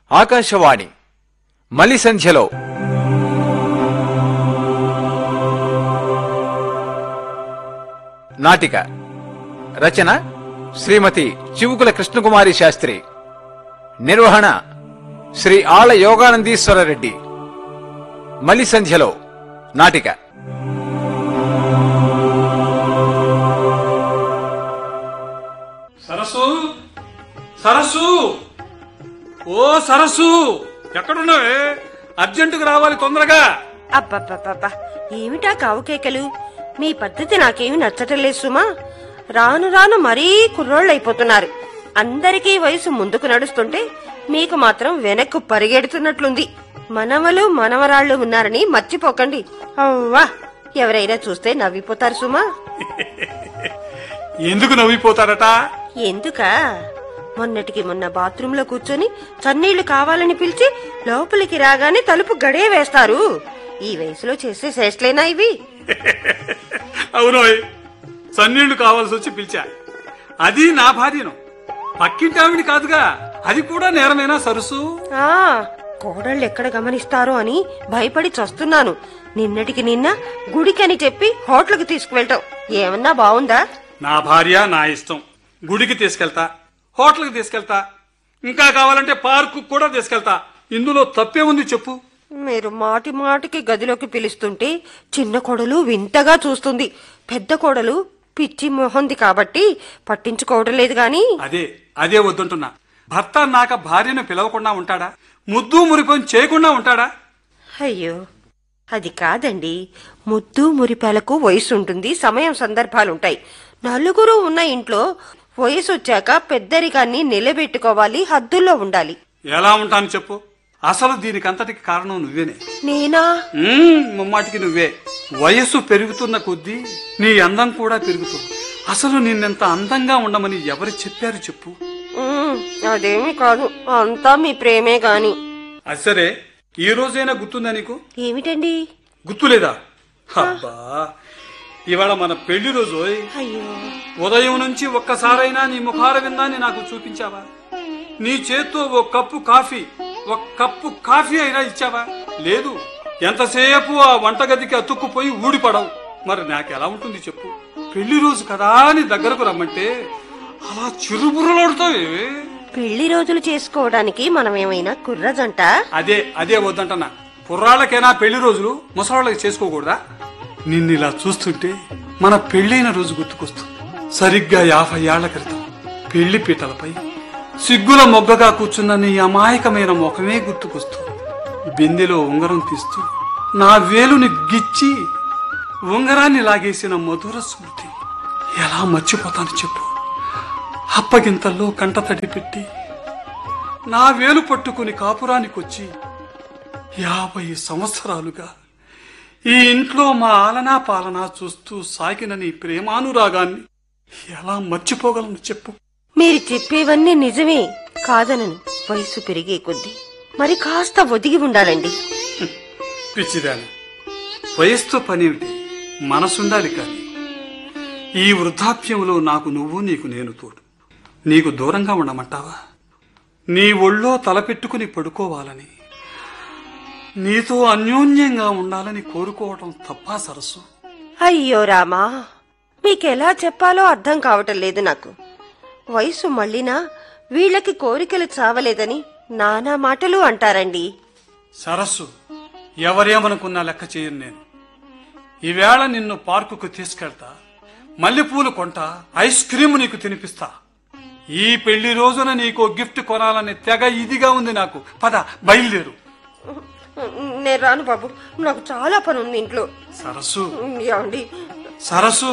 ఆకాశవాణి మలి సంధ్యలో నాటిక రచన శ్రీమతి చివుకుల కృష్ణకుమారి శాస్త్రి నిర్వహణ శ్రీ ఆళ్ల యోగానందీశ్వర రెడ్డి మలి సంధ్యలో నాటిక సరస్సు సరస్సు ఓ సరస్సు ఎక్కడున్నావే అర్జెంటుకు రావాలి తొందరగా అబ్బబ్బబ్బబ్బా ఏమిటా కావుకేకలు మీ పద్ధతి నాకేమి నచ్చటం లేదు సుమా రాను రాను మరీ కుర్రోళ్ళైపోతున్నారు అందరికీ వయసు ముందుకు నడుస్తుంటే మీకు మాత్రం వెనక్కు పరిగెడుతున్నట్లుంది మనవలు మనవరాళ్ళు ఉన్నారని మర్చిపోకండి అవ్వా ఎవరైనా చూస్తే నవ్విపోతారు సుమా ఎందుకు నవ్విపోతారట ఎందుకా మొన్నటికి మొన్న బాత్రూంలో కూర్చొని చన్నీళ్లు కావాలని పిలిచి లోపలికి రాగానే తలుపు గడే వేస్తారు ఈ వయసులో చేసే చేష్టలేనా ఇవి అవునోయ్ సన్నీళ్లు కావాల్సి వచ్చి పిలిచా అది నా భార్యను పక్కింటి ఆవిడ కాదుగా అది కూడా నేరమేనా సరస్సు ఆ కోడళ్ళు ఎక్కడ గమనిస్తారో అని భయపడి చస్తున్నాను నిన్నటికి నిన్న గుడికని చెప్పి హోటల్కి తీసుకువెళ్ళటం ఏమన్నా బావుందా నా భార్య నా ఇష్టం గుడికి తీసుకెళ్తా హోటల్కి తీసుకెళ్తా ఇంకా కావాలంటే పార్కు కూడా తీసుకెళ్తా ఇందులో తప్పే ఉంది చెప్పు మీరు మాటి మాటికి గదిలోకి పిలుస్తుంటే చిన్న కోడలు వింతగా చూస్తుంది పెద్ద కోడలు పిచ్చి మొహంది కాబట్టి పట్టించుకోవడం లేదు గాని అదే అదే వద్దంటున్నా భర్త నాక భార్యను పిలవకుండా ఉంటాడా ముద్దు మురిపం చేయకుండా ఉంటాడా అయ్యో అది కాదండి ముద్దు మురిపాలకు వయసు ఉంటుంది సమయం సందర్భాలుంటాయి నలుగురు ఉన్న ఇంట్లో వయసు వచ్చాక పెద్దరికాన్ని నిలబెట్టుకోవాలి హద్దుల్లో ఉండాలి ఎలా ఉంటాను చెప్పు అసలు దీనికంతటికి కారణం నువ్వేనే నేనా మ్మ్, ముమ్మాటికి నువ్వే వయస్సు పెరుగుతున్న కొద్దీ నీ అందం కూడా పెరుగుతుంది అసలు నిన్నెంత అందంగా ఉండమని ఎవరు చెప్పారు చెప్పు ఉమ్, అదేమీ కాదు అంతా మీ ప్రేమే గాని అది సరే ఈ రోజైనా గుర్తుందా నీకు ఏమిటండి గుర్తులేదా అబ్బా ఇవాళ మన పెళ్లి రోజు ఓయ్. అయ్యో ఉదయం నుంచి ఒక్కసారైనా నీ ముఖార విందాన్ని నాకు చూపించావా నీ చేత్తో ఓ కప్పు కాఫీ ఒక కప్పు కాఫీ అయినా ఇచ్చావా లేదు ఎంతసేపు ఆ వంటగదికి అతుక్కుపోయి ఊడిపడవు మరి నాకెలా ఉంటుంది చెప్పు పెళ్లి రోజు కదా అని దగ్గరకు రమ్మంటే అలా చిరుబుర్రలాడుతావే పెళ్లి రోజులు చేసుకోవడానికి మనం ఏమైనా కుర్రజంట అదే అదే వద్దంటనా కుర్రాళ్ళకైనా పెళ్లి రోజులు ముసలాళ్ళకి చేసుకోకూడదా నిన్ను ఇలా చూస్తుంటే మన పెళ్ళైన రోజు గుర్తుకొస్తుంది సరిగ్గా యాభై ఏళ్ల క్రితం పెళ్లి పీటలపై సిగ్గుల మొగ్గగా కూర్చున్న నీ అమాయకమైన ముఖమే గుర్తుకొస్తుంది బిందెలో ఉంగరం తీస్తూ నా వేలుని గిచ్చి ఉంగరాన్ని లాగేసిన మధుర స్మృతి ఎలా మర్చిపోతాను చెప్పు అప్పగింతల్లో కంటతడి పెట్టి నా వేలు పట్టుకుని కాపురానికొచ్చి యాభై సంవత్సరాలుగా ఈ ఇంట్లో మా ఆలనా పాలనా చూస్తూ సాగిన నీ ప్రేమానురాగాన్ని ఎలా మర్చిపోగలను చెప్పు మీరు చెప్పేవన్నీ నిజమే కాదనను వయసు పెరిగే కొద్దీ మరి కాస్త ఒదిగి ఉండాలండి పిచ్చిదాని వయస్సుతో పనేమిటి మనసుండాలి కాని ఈ వృద్ధాప్యంలో నాకు నువ్వు నీకు నేను తోడు నీకు దూరంగా ఉండమంటావా నీ ఒళ్ళో తలపెట్టుకుని పడుకోవాలని నీతో అన్యోన్యంగా ఉండాలని కోరుకోవటం తప్పా సరస్సు అయ్యో రామా మీకెలా చెప్పాలో అర్థం కావటం లేదు నాకు వయసు మళ్ళినా వీళ్ళకి కోరికలు చావలేదని నానా మాటలు అంటారండి సరస్సు ఎవరేమనుకున్నా లెక్క చేయను నేను ఈవేళ నిన్ను పార్కుకు తీసుకెళ్తా మల్లెపూలు కొంటా ఐస్ క్రీమ్ నీకు తినిపిస్తా ఈ పెళ్లి రోజున నీకు గిఫ్ట్ కొనాలని తెగ ఇదిగా ఉంది నాకు పద బయలుదేరు నేను రాను బాబు నాకు చాలా పని ఉంది ఇంట్లో సరస్సు ఏమండి సరస్సు